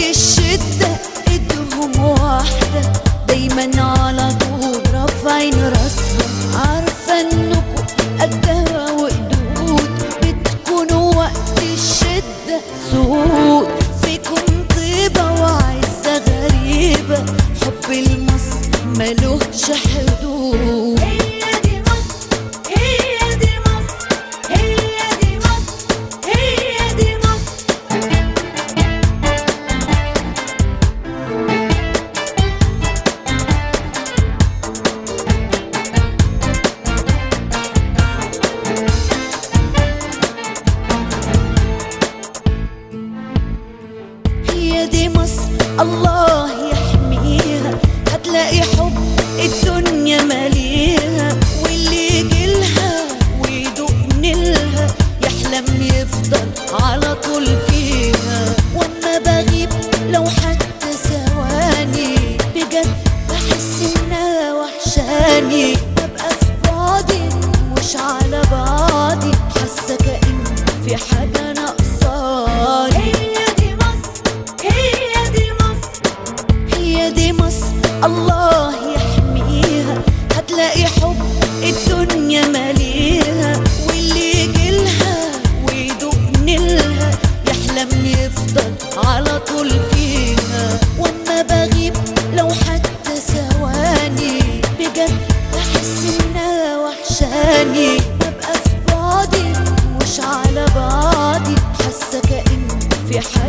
الشدة ايدهم واحدة دايما على طول رافعين راسهم عارفة انكم قدها وقدود بتكونوا وقت الشدة سود فيكم طيبة وعزة غريبة حب المصر ملوش حدود هي دي مصر هي دي مصر هي دي مصر هي دي مصر هي دي مصر الله يحميها هتلاقي حب الدنيا ماليها واللي يجيلها ويدوق نيلها يحلم يفضل على طول فيها واما بغيب لو حتى ثواني بجد بحس انها وحشاني ببقى في بعدي مش على بعضي حاسه كأن في حاجه ناقصاني هي دي مصر هي دي مصر هي دي مصر الله يحميها هتلاقي حب الدنيا ماليها واللي يجيلها ويدوق نيلها يحلم يفضل على طول فيها واما بغيب لو حتى ثواني بجد بحس انها وحشاني ببقى في بعدي مش على بعضي حاسه كأن في حاجه